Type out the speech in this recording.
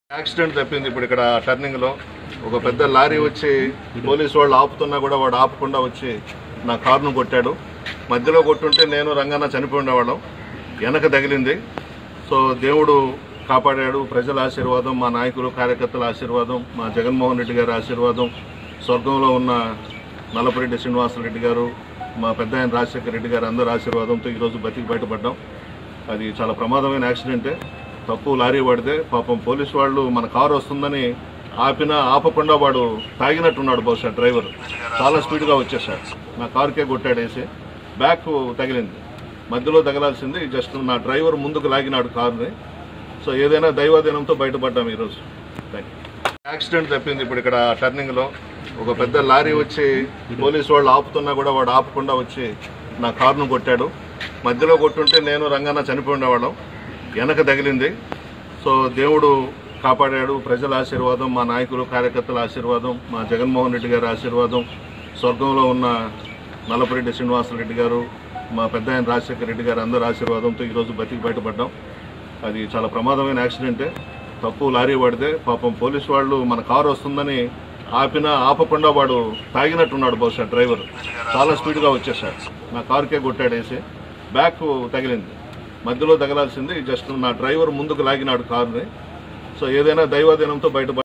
accident తప్పింది ఇప్పుడు ఇక్కడ టర్నింగ్ లో ఒక పెద్ద లారీ వచ్చి పోలీసు వాళ్ళు ఆపుతున్నా కూడా వాడు ఆపకుండా వచ్చి నా కారును కొట్టాడు మధ్యలో కొట్టుంటే నేను రంగన్న చనిపోయి ఉండేవాళ్ళం వెనక తగిలింది సో దేవుడు కాపాడాడు ప్రజల ఆశీర్వాదం మా నాయకులు కార్యకర్తల ఆశీర్వాదం మా జగన్మోహన్ రెడ్డి గారి ఆశీర్వాదం స్వర్గంలో ఉన్న నల్లపరెడ్డి శ్రీనివాసరెడ్డి గారు మా పెద్ద ఆయన రాజశేఖర రెడ్డి గారు అందరి ఆశీర్వాదంతో ఈరోజు బతికి బయటపడ్డాం అది చాలా ప్రమాదమైన యాక్సిడెంటే తప్పు లారీ పడితే పాపం పోలీసు వాళ్ళు మన కారు వస్తుందని ఆపినా ఆపకుండా వాడు తాగినట్టున్నాడు బహుశా డ్రైవర్ చాలా స్పీడ్గా వచ్చేసాడు నా కారుకే కొట్టాడేసి బ్యాక్ తగిలింది మధ్యలో తగలాల్సింది జస్ట్ నా డ్రైవర్ ముందుకు లాగినాడు కారుని సో ఏదైనా దైవాధీనంతో బయటపడ్డాం ఈరోజు థ్యాంక్ యూ యాక్సిడెంట్ తప్పింది ఇప్పుడు ఇక్కడ టర్నింగ్ లో ఒక పెద్ద లారీ వచ్చి పోలీసు వాళ్ళు ఆపుతున్నా కూడా వాడు ఆపకుండా వచ్చి నా కారును కొట్టాడు మధ్యలో కొట్టుంటే నేను రంగన్న చనిపోయి ఉండేవాళ్ళం వెనక తగిలింది సో దేవుడు కాపాడాడు ప్రజల ఆశీర్వాదం మా నాయకులు కార్యకర్తల ఆశీర్వాదం మా జగన్మోహన్ రెడ్డి గారి ఆశీర్వాదం స్వర్గంలో ఉన్న నల్లపరెడ్డి శ్రీనివాసరెడ్డి గారు మా పెద్ద ఆయన రాజశేఖర రెడ్డి గారు అందరి ఆశీర్వాదంతో ఈరోజు బతికి బయటపడ్డాం అది చాలా ప్రమాదమైన యాక్సిడెంటే తప్పు లారీ పడితే పాపం పోలీసు వాళ్ళు మన కారు వస్తుందని ఆపినా ఆపకుండా వాడు తాగినట్టున్నాడు బహుశా డ్రైవర్ చాలా స్పీడ్గా వచ్చేసాడు నా కారుకే కొట్టాడేసి బ్యాక్ తగిలింది మధ్యలో తగలాల్సింది జస్ట్ నా డ్రైవర్ ముందుకు లాగినాడు కారుని సో ఏదైనా దైవాధీనంతో బయట